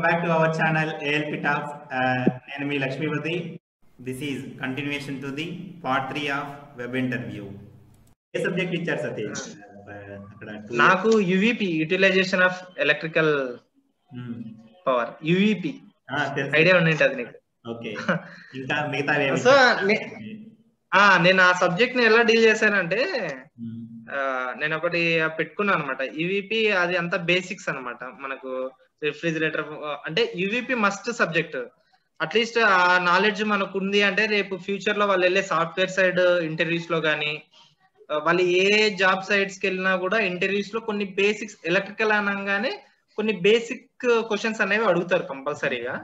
Back to our channel ALP top నేను మీ Lakshmipathi this is continuation to the part three of web interview ఏ subject ఇచ్చారు Satish Uh, అక్కడ two- నాకు UVP utilization of electrical Hmm. Power UVP Ah, తెలుసు. Idea ఉండింటది నీకు okay ఇంకా మిగతా సో నే- ఆ నేను ఆ సబ్జెక్ట్ ని ఎలా డీల్ చేశానంటే ఆ, నేను ఒకటి పెట్టుకున్నాను అనమాట యువిపి అది అంతా బేసిక్స్ అన్నమాట మనకు రిఫ్రిజిరేటర్ అంటే యువిపి మస్ట్ సబ్జెక్ట్ అట్లీస్ట్ ఆ నాలెడ్జ్ మనకు ఉంది అంటే రేపు ఫ్యూచర్ లో వాళ్ళు వెళ్ళే సాఫ్ట్వేర్ సైడ్ ఇంటర్వ్యూస్ లో కానీ వాళ్ళు ఏ జాబ్ సైట్స్ కి వెళ్ళినా కూడా ఇంటర్వ్యూస్ లో కొన్ని బేసిక్స్ ఎలక్ట్రికల్ అనగానే కొన్ని బేసిక్ క్వశ్చన్స్ అనేవి అడుగుతారు కంపల్సరీగా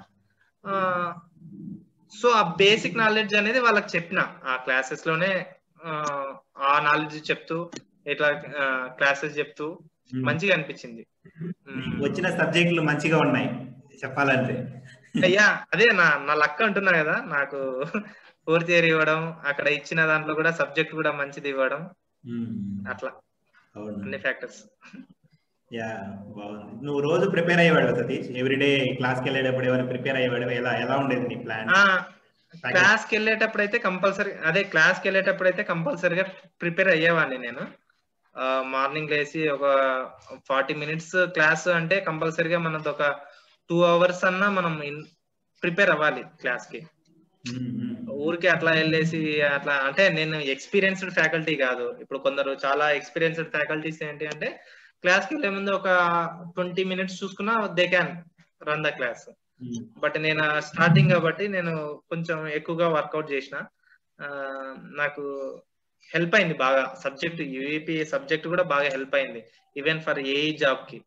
సో ఆ బేసిక్ నాలెడ్జ్ అనేది వాళ్ళకి చెప్పిన ఆ క్లాసెస్ లోనే ఆ, ఆ నాలెడ్జ్ చెప్తూ ఇట్లా క్లాసెస్ చెప్తూ మంచిగా అనిపించింది మ్మ్. వచ్చిన సబ్జెక్టులు మంచిగా ఉన్నాయి చెప్పాలంటే అయ్యా అదే నా నా లక్ అంటున్నా కదా నాకు ఫోర్త్ ఇయర్ ఇవ్వడం అక్కడ ఇచ్చిన దాంట్లో కూడా సబ్జెక్ట్ కూడా మంచిది ఇవ్వడం Hmm. అట్లా అవును అన్ని ఫ్యాక్టర్స్ యా బాగుంది నువ్వు రోజు ప్రిపేర్ అయ్యేవాడు సతీష్ ఎవ్రీడే క్లాస్కి వెళ్ళేటప్పుడు ఏమైనా ప్రిపేర్ అయ్యేవాడు ఎలా ఎలా ఉండేది నీ ప్లాన్ క్లాస్ కి వెళ్ళేటప్పుడు అయితే కంపల్సరీ అదే క్లాస్ కి వెళ్ళేటప్పుడు అయితే కంపల్సరీగా ప్రిపేర్ అయ్యేవాడిని నేను మార్నింగ్ లేచి ఒక ఫార్టీ మినిట్స్ క్లాస్ అంటే కంపల్సరీగా మనది ఒక టూ అవర్స్ అన్నా మనం ప్రిపేర్ అవ్వాలి క్లాస్ కి ఊరికి అట్లా వెళ్ళేసి అట్లా అంటే నేను ఎక్స్పీరియన్స్డ్ ఫ్యాకల్టీ కాదు ఇప్పుడు కొందరు చాలా ఎక్స్పీరియన్స్డ్ ఫ్యాకల్టీస్ ఏంటి అంటే క్లాస్ కి వెళ్ళే ముందు ఒక ట్వంటీ మినిట్స్ చూసుకున్నా they can run the class but నేను స్టార్టింగ్ కాబట్టి నేను కొంచెం ఎక్కువగా వర్కౌట్ చేసిన ఆ, నాకు హెల్ప్ అయింది బాగా సబ్జెక్ట్ యూఈపి సబ్జెక్ట్ కూడా బాగా హెల్ప్ అయింది ఈవెన్ ఫర్ ఏ జాబ్ కి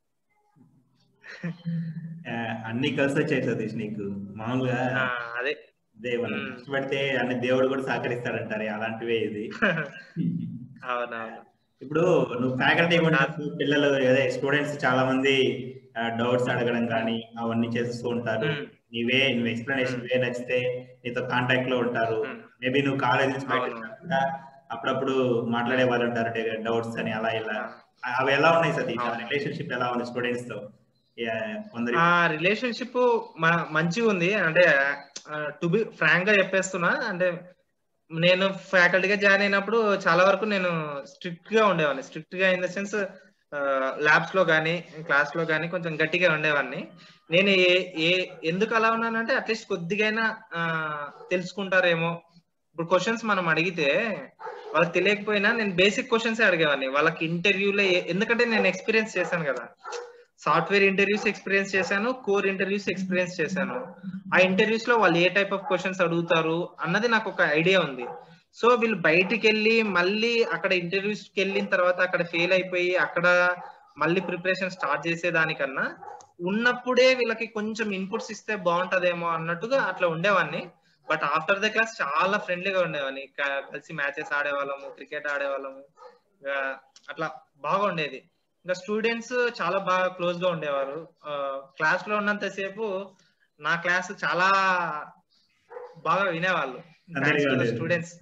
అన్ని కలిసి వచ్చాయి సతీష్ నీకు మామూలుగా ఆ, అదే అదే మనం మ్మ్. కష్టపడితే అన్ని దేవుడు కూడా సహకరిస్తాడంటారు అలాంటివే ఇది అవునవును ఇప్పుడు నువ్వు ఫ్యాకల్టీ కూడా పిల్లలు అదే స్టూడెంట్స్ చాలా మంది డౌట్స్ అడగడం కానీ అవన్నీ చేస్తూ ఉంటారు మ్మ్. నీవే నువ్వు ఎక్స్ప్లెనేషన్ వే నచ్చితే నీతో కాంటాక్ట్ లో ఉంటారు మ్మ్. మేబీ నువ్వు కాలేజ్ నుంచి బయట అవును. వచ్చినా అప్పుడప్పుడు మాట్లాడే వాళ్ళు ఉంటారు డౌట్స్ అని అలా ఇలా అవి ఎలా ఉన్నాయి సతీష్ అవును. రిలేషన్షిప్ ఎలా ఉంది స్టూడెంట్స్ తో Yeah, కొందరి ఆ రిలేషన్షిప్ మంచిగా ఉంది అంటే టు బి ఫ్రాంక్ గా చెప్పేస్తున్నా అంటే నేను ఫ్యాకల్టీగా జాయిన్ అయినప్పుడు చాలా వరకు నేను స్ట్రిక్ట్ గా ఉండేవాడిని స్ట్రిక్ట్ గా ఇన్ ద సెన్స్ ల్యాబ్స్ లో కానీ క్లాస్ లో కానీ కొంచెం గట్టిగా ఉండేవాడిని నేను ఏ ఏ ఎందుకు అలా ఉన్నానంటే అట్లీస్ట్ కొద్దిగైనా ఆ, తెలుసుకుంటారేమో ఇప్పుడు క్వశ్చన్స్ మనం అడిగితే వాళ్ళకి తెలియకపోయినా నేను బేసిక్ క్వశ్చన్స్ అడిగేవాడిని వాళ్ళకి ఇంటర్వ్యూలో ఎందుకంటే నేను ఎక్స్పీరియన్స్ చేశాను కదా సాఫ్ట్వేర్ ఇంటర్వ్యూస్ ఎక్స్పీరియన్స్ చేశాను కోర్ ఇంటర్వ్యూస్ ఎక్స్పీరియన్స్ చేశాను ఆ ఇంటర్వ్యూస్ లో వాళ్ళు ఏ టైప్ ఆఫ్ క్వశ్చన్స్ అడుగుతారు అన్నది నాకు ఒక ఐడియా ఉంది సో వీళ్ళు బయటికి వెళ్ళి మళ్ళీ అక్కడ ఇంటర్వ్యూస్ కి వెళ్ళిన తర్వాత అక్కడ ఫెయిల్ అయిపోయి అక్కడ మళ్ళీ ప్రిపరేషన్ స్టార్ట్ చేసేదానికన్నా ఉన్నప్పుడే వీళ్ళకి కొంచెం ఇన్పుట్స్ ఇస్తే బాగుంటదేమో అన్నట్టుగా అట్లా ఉండేవాడిని బట్ ఆఫ్టర్ ద క్లాస్ చాలా ఫ్రెండ్లీగా ఉండేవాడిని క- కలిసి మ్యాచెస్ ఆడేవాళ్ళము క్రికెట్ ఆడేవాళ్ళము ఇంకా అట్లా బాగా ఉండేది ఇంకా స్టూడెంట్స్ చాలా బాగా క్లోజ్ గా ఉండేవారు క్లాస్ లో ఉన్నంతసేపు నా క్లాస్ చాలా బాగా వినేవాళ్ళు అందరికీ ఉండేది. స్టూడెంట్స్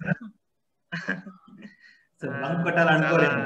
బంక్ కొట్టాలనుకోరేమో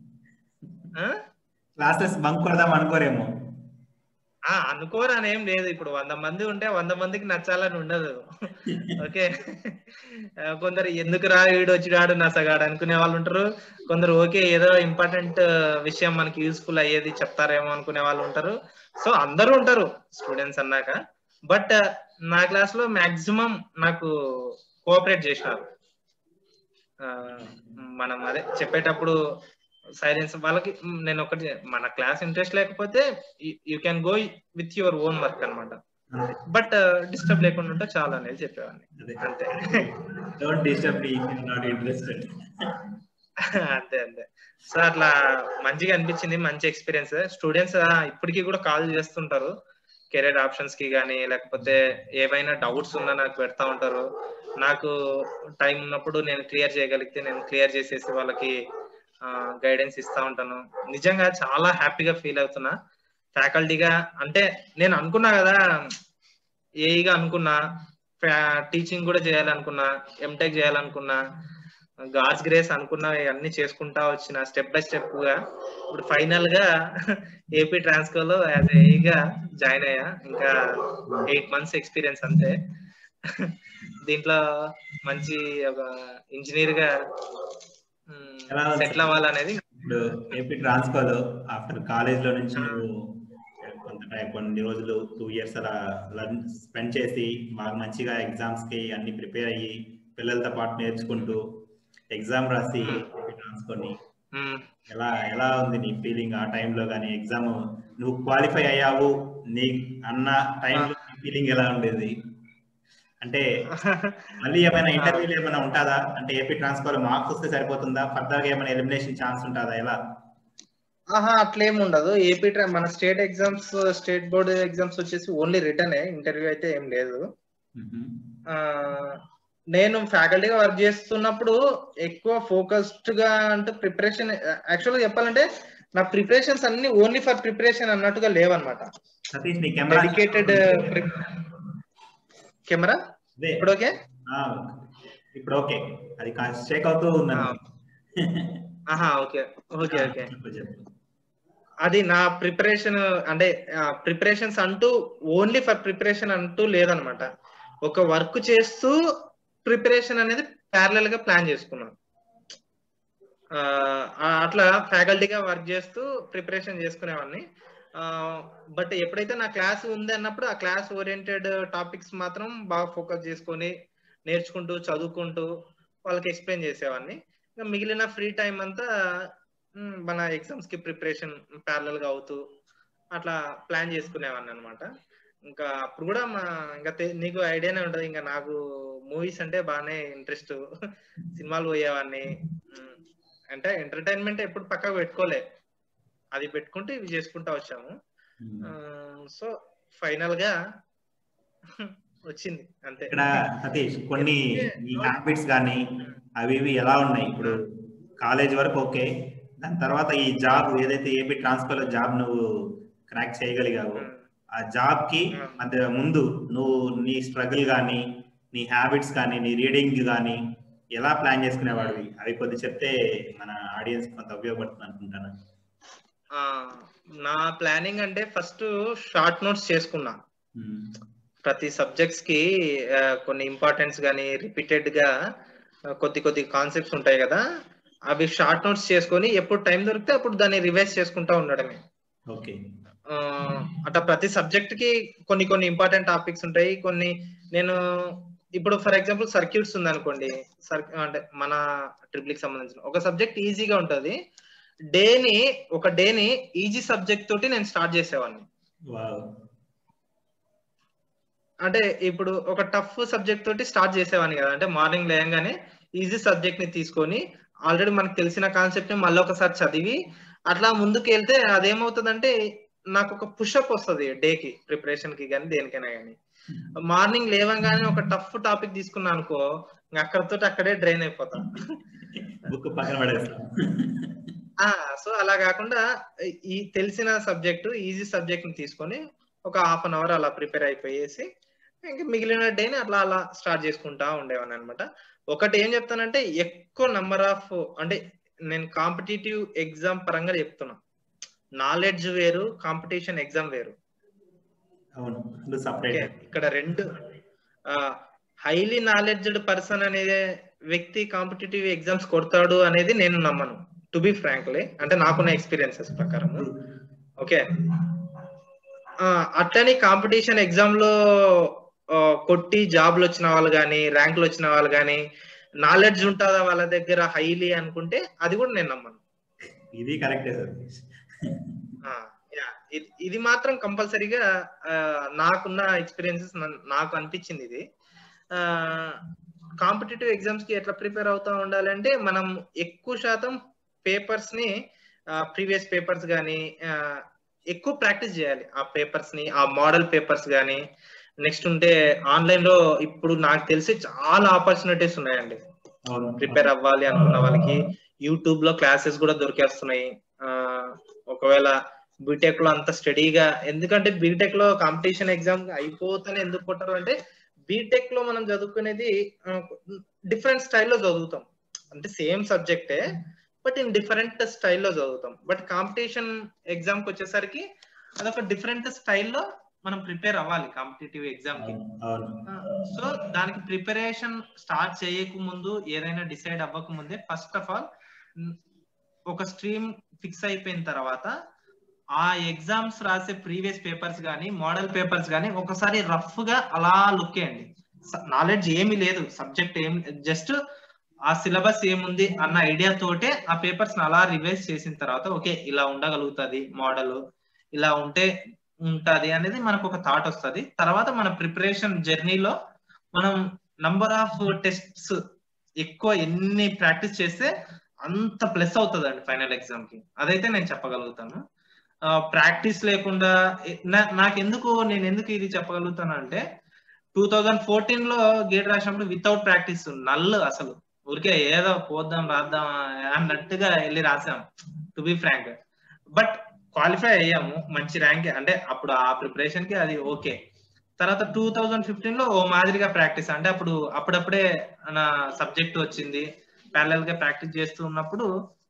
క్లాసెస్ బంక్ కొడదాం అనుకోరేమో ఆ అనుకోరు అని ఏం లేదు ఇప్పుడు వంద మంది ఉంటే వంద మందికి నచ్చాలని ఉండదు ఓకే ఆ, కొందరు ఎందుకు రా వీడు వచ్చి రాడు నసగాడు అనుకునే వాళ్ళు ఉంటారు కొందరు ఓకే ఏదో ఇంపార్టెంట్ విషయం మనకి యూస్ఫుల్ అయ్యేది చెప్తారేమో అనుకునే వాళ్ళు ఉంటారు సో అందరూ ఉంటారు స్టూడెంట్స్ అన్నాక బట్ నా క్లాస్ లో మాక్సిమం నాకు కోఆపరేట్ చేసినారు ఆ, మనం అదే చెప్పేటప్పుడు సైలెన్స్ వాళ్ళకి మ్, నేను ఒకటి మన క్లాస్ ఇంట్రెస్ట్ లేకపోతే you can go with your own work అన్నమాట అంతే బట్ డిస్టర్బ్ లేకుండా ఉంటే చాలా అనేది చెప్పేవాడిని అదే అంతే don't disturb me not interested అంతే అంతే సో అట్లా మంచిగా అనిపించింది మంచి ఎక్స్పీరియన్స్ స్టూడెంట్స్ ఇప్పటికీ కూడా కాల్ చేస్తుంటారు కెరీర్ ఆప్షన్స్ కి కానీ లేకపోతే ఏవైనా డౌట్స్ ఉన్నా నాకు పెడతా ఉంటారు నాకు టైం ఉన్నప్పుడు నేను క్లియర్ చేయగలిగితే నేను క్లియర్ చేసేసి వాళ్ళకి గైడెన్స్ ఇస్తా ఉంటాను నిజంగా చాలా హ్యాపీగా ఫీల్ అవుతున్నా ఫ్యాకల్టీగా అంటే నేను అనుకున్నా కదా ఏఈగా అనుకున్నా టీచింగ్ కూడా చేయాలనుకున్నా ఎంటెక్ చేయాలనుకున్నా గాడ్స్ గ్రేస్ అనుకున్న అన్ని చేసుకుంటా వచ్చిన స్టెప్ బై స్టెప్ గా ఇప్పుడు ఫైనల్ గా ఏపీ ట్రాన్స్కో యాజ్ ఏగా జాయిన్ అయ్యా ఇంకా ఎయిట్ మంత్స్ ఎక్స్పీరియన్స్ అంతే దీంట్లో మంచి ఒక ఇంజనీర్ గా ఎలా ఉంది? సెటిల్ అవ్వాలనేది ఇప్పుడు ఏపీ ట్రాన్స్కోలో ఆఫ్టర్ కాలేజ్ లో నుంచి నువ్వు కొంత టైం కొన్ని రోజులు టూ ఇయర్స్ అలా లర్న్ స్పెండ్ చేసి బాగా మంచిగా ఎగ్జామ్స్ కి అన్ని ప్రిపేర్ అయ్యి పిల్లలతో పాటు నేర్చుకుంటూ ఎగ్జామ్ రాసి ఏపీ ట్రాన్స్కోని మ్మ్. ఎలా ఎలా ఉంది నీ ఫీలింగ్ ఆ టైంలో కానీ ఎగ్జామ్ నువ్వు క్వాలిఫై అయ్యావు నీ అన్న టైంలో నీ ఫీలింగ్ ఎలా ఉండేది అంటే మళ్ళీ ఏమైనా ఇంటర్వ్యూలు ఏమైనా ఉంటుందా అంటే ఏపీ ట్రాన్స్ఫర్ మార్క్స్ వస్తే సరిపోతుందా ఫర్దర్ గా ఏమైనా ఎలిమినేషన్ ఛాన్స్ ఉంటుందా ఎలా ఆహా అట్లేం ఉండదు ఏపీ ట్రా మన state exams state board exams వచ్చేసి ఓన్లీ రిటర్న్ ఇంటర్వ్యూ అయితే ఏం లేదు ఆ, నేను ఫ్యాకల్టీగా వర్క్ చేస్తున్నప్పుడు ఎక్కువ ఫోకస్డ్ గా అంటే ప్రిపరేషన్ యాక్చువల్ గా చెప్పాలంటే నా ప్రిపరేషన్స్ అన్ని ఓన్లీ ఫర్ ప్రిపరేషన్ అన్నట్టుగా లేవన్నమాట సతీష్ నీ కెమెరా డెడికేటెడ్ కెమెరా అదే ఇప్పుడు ఓకే ఆ, ఇప్పుడు ఓకే అది షేక్ అవుతూ ఉందండి ఆహా ఓకే ఓకే ఓకే చెప్పు చెప్పు అది నా ప్రిపరేషన్ అంటే ప్రిపరేషన్స్ అంటూ ఓన్లీ ఫర్ ప్రిపరేషన్ అంటూ లేదనమాట ఒక వర్క్ చేస్తూ ప్రిపరేషన్ అనేది ప్యారలల్ గా ప్లాన్ చేసుకున్నాను ఆ, ఆ, అట్లా ఫ్యాకల్టీగా వర్క్ చేస్తూ ప్రిపరేషన్ చేసుకునేవాడిని బట్ ఎప్పుడైతే నా క్లాస్ ఉంది అన్నప్పుడు ఆ క్లాస్ ఓరియంటెడ్ టాపిక్స్ మాత్రం బాగా ఫోకస్ చేసుకొని నేర్చుకుంటూ చదువుకుంటూ వాళ్ళకి ఎక్స్ప్లెయిన్ చేసేవాడిని ఇంకా మిగిలిన ఫ్రీ టైం అంతా మ్, మన ఎగ్జామ్స్ కి ప్రిపరేషన్ ప్యారలల్ గా అవుతూ అట్లా ప్లాన్ చేసుకునేవాడిని అనమాట ఇంకా అప్పుడు కూడా మా ఇంకా తె- నీకు ఐడియానే ఉంటది ఇంకా నాకు మూవీస్ అంటే బాగానే ఇంట్రెస్ట్ సినిమాలు పోయేవాడిని మ్, అంటే ఎంటర్టైన్మెంట్ ఎప్పుడు పక్కకు పెట్టుకోలే అది పెట్టుకుంటూ ఇవి చేసుకుంటా వచ్చాము సో ఫైనల్ గా వచ్చింది అంతే ఇక్కడ సతీష్ కొన్ని ఈ హ్యాబిట్స్ కానీ అవి ఇవి ఎలా ఉన్నాయి ఇప్పుడు కాలేజ్ వరకు ఓకే దాని తర్వాత ఈ జాబ్ ఏదైతే ఏపీ ట్రాన్స్ఫర్ లో జాబ్ నువ్వు క్రాక్ చేయగలిగావు మ్, ఆ జాబ్ కి మ్. అంటే ముందు నువ్వు నీ స్ట్రగుల్ కానీ నీ హ్యాబిట్స్ కానీ నీ రీడింగ్ కానీ ఎలా ప్లాన్ చేసుకునేవాడివి అవి కొద్ది చెప్తే మన ఆడియన్స్ కొంత ఉపయోగపడుతుంది అనుకుంటాను ఆ, నా ప్లానింగ్ అంటే ఫస్ట్ షార్ట్ నోట్స్ చేసుకున్నా ఉమ్, ప్రతి సబ్జెక్ట్స్ కి ఆ, కొన్ని ఇంపార్టెన్స్ గానీ రిపీటెడ్ గా ఆ, కొద్ది కొద్ది కాన్సెప్ట్స్ ఉంటాయి కదా అవి షార్ట్ నోట్స్ చేసుకొని ఎప్పుడు టైం దొరికితే అప్పుడు దాన్ని రివైజ్ చేసుకుంటా ఉండడమే ఓకే ఆ, అట్లా ప్రతి సబ్జెక్ట్ కి కొన్ని కొన్ని ఇంపార్టెంట్ టాపిక్స్ ఉంటాయి కొన్ని నేను ఇప్పుడు ఫర్ ఎగ్జాంపుల్ సర్క్యూట్స్ ఉంది అనుకోండి సర్ అంటే మన ట్రిపుల్ కి సంబంధించిన ఒక సబ్జెక్ట్ ఈజీగా ఉంటది డేని ఒక డేని ఈజీ సబ్జెక్ట్ తోటి నేను స్టార్ట్ చేసేవాడిని వావ్ అంటే ఇప్పుడు ఒక టఫ్ సబ్జెక్ట్ తోటి స్టార్ట్ చేసేవాడిని కదా అంటే మార్నింగ్ లేయంగానే ఈజీ సబ్జెక్ట్ ని తీసుకొని ఆల్రెడీ మనకు తెలిసిన కాన్సెప్ట్ ని మళ్ళీ ఒకసారి చదివి అట్లా ముందుకు వెళ్తే అదేమవుతుందంటే నాకు ఒక పుషప్ వస్తుంది డే కి ప్రిపరేషన్ కి కానీ దేనికైనా కానీ మార్నింగ్ లేవంగానే ఒక టఫ్ టాపిక్ తీసుకున్నా అనుకో ఇంక అక్కడతో అక్కడే డ్రైన్ అయిపోతా బుక్ పక్కన పడేస్తాం ఆ సో అలా కాకుండా ఈ తెలిసిన సబ్జెక్టు ఈజీ సబ్జెక్ట్ ని తీసుకొని ఒక హాఫ్ అన్ అవర్ అలా ప్రిపేర్ అయిపోయేసి ఇంకా మిగిలిన డేని అట్లా అలా స్టార్ట్ చేసుకుంటా ఉండేవాడిని అనమాట ఒకటి ఏం చెప్తానంటే ఎక్కువ నంబర్ ఆఫ్ అంటే నేను కాంపిటేటివ్ ఎగ్జామ్ పరంగా చెప్తున్నా నాలెడ్జ్ వేరు కాంపిటీషన్ ఎగ్జామ్ వేరు అవును రెండు ఓకే సపరేట్ ఇక్కడ రెండు హైలీ నాలెడ్జ్డ్ పర్సన్ అనే వ్యక్తి కాంపిటేటివ్ ఎగ్జామ్స్ కొడతాడు అనేది నేను నమ్మను టు బి ఫ్రాంక్లీ అంటే నాకున్న ఎక్స్పీరియన్సెస్ ప్రకారం ఓకే అట్లని కాంపిటీషన్ ఎగ్జామ్ లో ఆ, కొట్టి జాబ్లు వచ్చిన వాళ్ళు కానీ ర్యాంకులు వచ్చిన వాళ్ళు కానీ నాలెడ్జ్ ఉంటుందా వాళ్ళ దగ్గర హైలీ అనుకుంటే అది కూడా నేను నమ్మను ఇది కరెక్టే సార్ ఆ, యా, ఇది- ఇది మాత్రం కంపల్సరీగా నాకున్న ఎక్స్పీరియన్సెస్ నాకు అనిపించింది ఇది కాంపిటేటివ్ ఎగ్జామ్స్ కి ఎట్లా ప్రిపేర్ అవుతా ఉండాలంటే మనం ఎక్కువ శాతం పేపర్స్ ని ప్రీవియస్ పేపర్స్ కానీ ఎక్కువ ప్రాక్టీస్ చేయాలి ఆ పేపర్స్ ని ఆ మోడల్ పేపర్స్ కానీ నెక్స్ట్ ఉంటే ఆన్లైన్ లో ఇప్పుడు నాకు తెలిసి చాలా ఆపర్చునిటీస్ ఉన్నాయండి అవును ప్రిపేర్ అవ్వాలి అనుకున్న వాళ్ళకి యూట్యూబ్ లో క్లాసెస్ కూడా దొరికేస్తున్నాయి ఆ, ఒకవేళ బీటెక్ లో అంత స్టడీగా ఎందుకంటే బీటెక్ లో కాంపిటీషన్ ఎగ్జామ్ అయిపోతేనే ఎందుకు కొట్టారు అంటే బీటెక్ లో మనం చదువుకునేది డిఫరెంట్ స్టైల్లో చదువుతాం అంటే సేమ్ సబ్జెక్టే బట్ ఇన్ డిఫరెంట్ స్టైల్లో చదువుతాం బట్ కాంపిటీషన్ ఎగ్జామ్కి వచ్చేసరికి అదొక డిఫరెంట్ స్టైల్లో మనం ప్రిపేర్ అవ్వాలి కాంపిటేటివ్ ఎగ్జామ్ కి అవును సో దానికి ప్రిపరేషన్ స్టార్ట్ చేయక ముందు ఏదైనా డిసైడ్ అవ్వక ముందే ఫస్ట్ ఆఫ్ ఆల్ ఒక స్ట్రీమ్ ఫిక్స్ అయిపోయిన తర్వాత ఆ ఎగ్జామ్స్ రాసే ప్రీవియస్ పేపర్స్ కానీ మోడల్ పేపర్స్ కానీ ఒకసారి రఫ్ గా అలా లుక్ చేయండి నాలెడ్జ్ ఏమీ లేదు సబ్జెక్ట్ ఏం జస్ట్ ఆ సిలబస్ ఏముంది అన్న ఐడియా తోటే ఆ పేపర్స్ అలా రివైజ్ చేసిన తర్వాత ఓకే ఇలా ఉండగలుగుతుంది మోడల్ ఇలా ఉంటే ఉంటది అనేది మనకు ఒక థాట్ వస్తుంది తర్వాత మన ప్రిపరేషన్ జర్నీలో మనం నంబర్ ఆఫ్ టెస్ట్స్ ఎక్కువ ఎన్ని ప్రాక్టీస్ చేస్తే అంత ప్లస్ అవుతుంది అండి ఫైనల్ ఎగ్జామ్ కి అదైతే నేను చెప్పగలుగుతాను ప్రాక్టీస్ లేకుండా నాకు ఎందుకు నేను ఎందుకు ఇది చెప్పగలుగుతాను అంటే టూ థౌజండ్ ఫోర్టీన్ లో గేట్ రాసినప్పుడు వితౌట్ ప్రాక్టీస్ నల్ అసలు ఊరికే ఏదో పోద్దాం రాద్దాం అన్నట్టుగా వెళ్ళి రాసాం to be frank but qualify అయ్యాము మంచి ర్యాంక్ అంటే అప్పుడు ఆ ప్రిపరేషన్ కి అది ఓకే తర్వాత టూ థౌజండ్ ఫిఫ్టీన్ లో ఓ మాదిరిగా ప్రాక్టీస్ అంటే అప్పుడు అప్పుడప్పుడే నా సబ్జెక్ట్ వచ్చింది ప్యారల్ గా ప్రాక్టీస్ చేస్తూ ఉన్నప్పుడు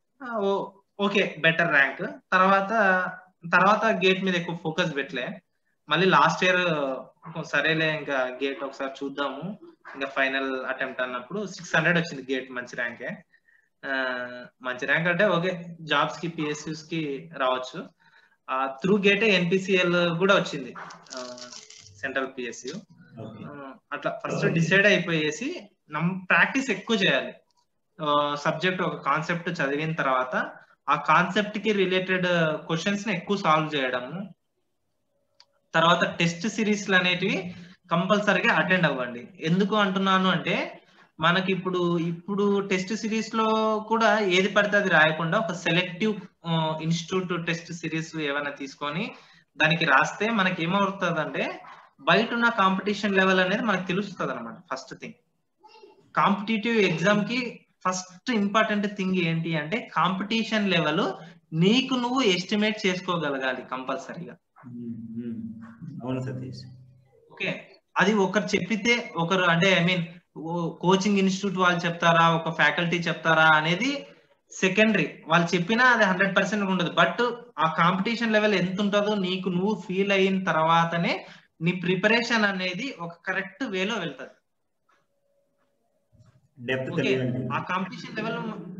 ఓకే బెటర్ ర్యాంక్ తర్వాత తర్వాత గేట్ మీద ఎక్కువ ఫోకస్ పెట్టలే మళ్ళీ లాస్ట్ ఇయర్ సరేలే ఇంకా గేట్ ఒకసారి చూద్దాము ఇంకా ఫైనల్ అటెంప్ట్ అన్నప్పుడు సిక్స్ హండ్రెడ్ వచ్చింది గేట్ మంచి ర్యాంకే మంచి ర్యాంక్ అంటే ఓకే జాబ్స్ కి పిఎస్యూస్ కి రావచ్చు త్రూ గేటే ఎన్పిసిఎల్ కూడా వచ్చింది సెంట్రల్ పిఎస్యు అట్లా ఫస్ట్ డిసైడ్ అయిపోయేసి నమ్ ప్రాక్టీస్ ఎక్కువ చేయాలి సబ్జెక్ట్ ఒక కాన్సెప్ట్ చదివిన తర్వాత ఆ కాన్సెప్ట్ కి రిలేటెడ్ క్వశ్చన్స్ ని ఎక్కువ సాల్వ్ చేయడము తర్వాత టెస్ట్ సిరీస్లు అనేటివి కంపల్సరీగా అటెండ్ అవ్వండి ఎందుకు అంటున్నాను అంటే మనకి ఇప్పుడు ఇప్పుడు టెస్ట్ సిరీస్ లో కూడా ఏది పడితే అది రాయకుండా ఒక సెలెక్టివ్ ఇన్స్టిట్యూట్ టెస్ట్ సిరీస్ ఏమైనా తీసుకొని దానికి రాస్తే మనకి ఏమవుతుంది అంటే బయట ఉన్న కాంపిటీషన్ లెవెల్ అనేది మనకు తెలుస్తుంది అనమాట ఫస్ట్ థింగ్ కాంపిటేటివ్ ఎగ్జామ్ కి ఫస్ట్ ఇంపార్టెంట్ థింగ్ ఏంటి అంటే కాంపిటీషన్ లెవెల్ నీకు నువ్వు ఎస్టిమేట్ చేసుకోగలగాలి కంపల్సరీగా అవును సతీష్ ఓకే అది ఒకరు చెప్పితే ఒకరు అంటే ఐ మీన్ కోచింగ్ ఇన్స్టిట్యూట్ వాళ్ళు చెప్తారా ఒక ఫ్యాకల్టీ చెప్తారా అనేది సెకండరీ వాళ్ళు చెప్పినా అది హండ్రెడ్ పర్సెంట్ ఉండదు బట్ ఆ కాంపిటీషన్ లెవెల్ ఎంత ఉంటుందో నీకు నువ్వు ఫీల్ అయిన తర్వాతనే నీ ప్రిపరేషన్ అనేది ఒక కరెక్ట్ వేలో వెళ్తుంది డెప్త్ ఓకే ఆ కాంపిటీషన్ లెవెల్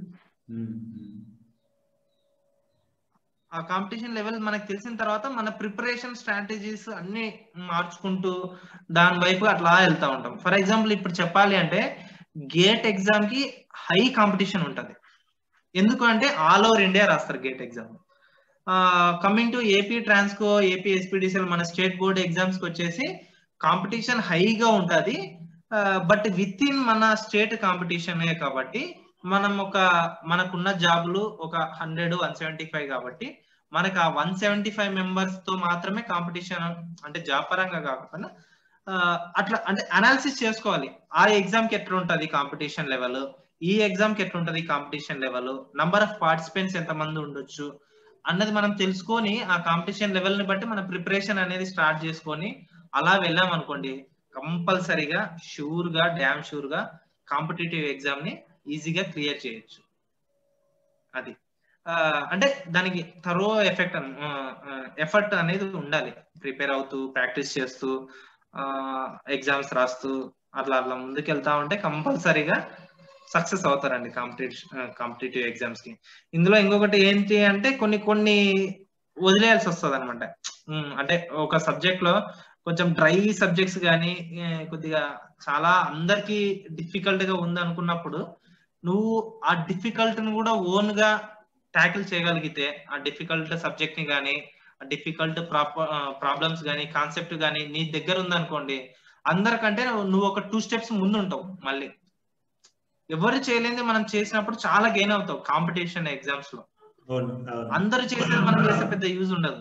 ఆ కాంపిటీషన్ లెవెల్ మనకు తెలిసిన తర్వాత మన ప్రిపరేషన్ స్ట్రాటజీస్ అన్ని మార్చుకుంటూ దాని వైపు అట్లా వెళ్తా ఉంటాం ఫర్ ఎగ్జాంపుల్ ఇప్పుడు చెప్పాలి అంటే గేట్ ఎగ్జామ్ కి హై కాంపిటీషన్ ఉంటది ఎందుకు అంటే ఆల్ ఓవర్ ఇండియా రాస్తారు gate exam coming to AP Transco AP SPDCL మన స్టేట్ బోర్డ్ ఎగ్జామ్స్ కి వచ్చేసి కాంపిటీషన్ హైగా ఉంటది బట్ విత్ ఇన్ మన స్టేట్ కాంపిటీషన్ కాబట్టి మనం ఒక మనకున్న జాబులు ఒక హండ్రెడ్ వన్ సెవెంటీ ఫైవ్ కాబట్టి మనకు ఆ వన్ సెవెంటీ ఫైవ్ మెంబర్స్ తో మాత్రమే కాంపిటీషన్ అంటే జాబ్ పరంగా కాకుండా అట్లా అంటే అనాలిసిస్ చేసుకోవాలి ఆ ఎగ్జామ్ కి ఎట్లా ఉంటది కాంపిటీషన్ లెవెల్ ఈ ఎగ్జామ్ కి ఎట్లా ఉంటది competition level number of participants ఎంత మంది ఉండొచ్చు అన్నది మనం తెలుసుకొని ఆ కాంపిటీషన్ లెవెల్ ని బట్టి మన ప్రిపరేషన్ అనేది స్టార్ట్ చేసుకొని అలా వెళ్ళాం అనుకోండి కంపల్సరీగా షూర్ గా డ్యామ్ షూర్ గా కాంపిటేటివ్ ఎగ్జామ్ ని ఈజీగా క్లియర్ చేయొచ్చు అది అంటే దానికి థరో ఎఫెక్ట్ ఎఫర్ట్ అనేది ఉండాలి ప్రిపేర్ అవుతూ ప్రాక్టీస్ చేస్తూ ఎగ్జామ్స్ రాస్తూ అట్లా అట్లా ముందుకు వెళ్తా ఉంటే కంపల్సరీగా సక్సెస్ అవుతారండి కాంపిటేషన్ కాంపిటేటివ్ ఎగ్జామ్స్ కి ఇందులో ఇంకొకటి ఏంటి అంటే కొన్ని కొన్ని వదిలేయాల్సి వస్తుంది అనమాట అంటే ఒక సబ్జెక్ట్ లో కొంచెం డ్రై సబ్జెక్ట్స్ కానీ కొద్దిగా చాలా అందరికి డిఫికల్ట్ గా ఉంది అనుకున్నప్పుడు నువ్వు ఆ డిఫికల్ట్ ను కూడా ఓన్ గా ట్యాకిల్ చేయగలిగితే ఆ డిఫికల్ట్ సబ్జెక్ట్ ని కానీ ఆ డిఫికల్ట్ ప్రాబ్లమ్స్ కానీ కాన్సెప్ట్ కానీ నీ దగ్గర ఉందనుకోండి అందరికంటే నువ్వు ఒక టూ స్టెప్స్ ముందు ఉంటావు మళ్ళీ ఎవరు చేయలేని మనం చేసినప్పుడు చాలా గెయిన్ అవుతావు కాంపిటీషన్ ఎగ్జామ్స్ లో అందరూ చేసేది మనం చేసే పెద్ద యూజ్ ఉండదు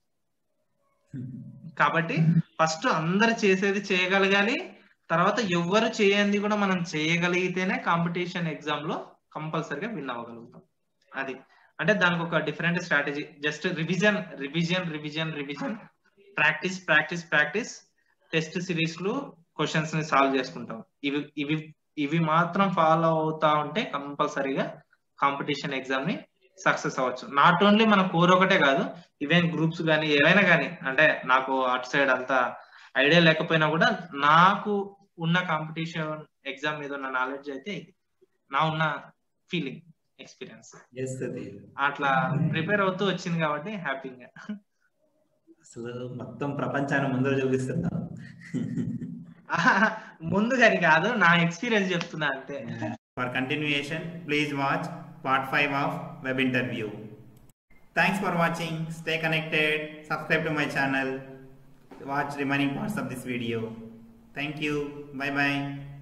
కాబట్టి ఫస్ట్ అందరు చేసేది చేయగలగాలి తర్వాత ఎవరు చేయంది కూడా మనం చేయగలిగితేనే కాంపిటీషన్ ఎగ్జామ్ లో కంపల్సరిగా విన్ అవ్వగలుగుతాం అది అంటే దానికి ఒక different strategy just revision revision revision revision practice practice practice test series లో క్వశ్చన్స్ ని సాల్వ్ చేసుకుంటాం ఇవి ఇవి ఇవి మాత్రం ఫాలో అవుతా ఉంటే కంపల్సరీగా కాంపిటీషన్ ఎగ్జామ్ ని సక్సెస్ అవ్వచ్చు నాట్ ఓన్లీ మన కోర్ ఒకటే కాదు ఈవెన్ గ్రూప్స్ కానీ ఏవైనా కానీ అంటే నాకు అటు సైడ్ అంత ఐడియా లేకపోయినా కూడా నాకు ఉన్న కాంపిటీషన్ ఎగ్జామ్ మీద ఉన్న నాలెడ్జ్ అయితే ఇది నా ఉన్న ఫీలింగ్ ఎక్స్పీరియన్స్ ఎస్ సుధీర్ అట్లా ప్రిపేర్ అవుతూ వచ్చింది కాబట్టి హ్యాపీగా అసలు మొత్తం ప్రపంచాన్ని ముందర చూపిస్తున్నా ముందుగాని కాదు నా ఎక్స్పీరియన్స్ చెప్తున్నా అంతే for continuation please watch part five of web interview thanks for watching stay connected subscribe to my channel watch remaining parts of this video thank you bye by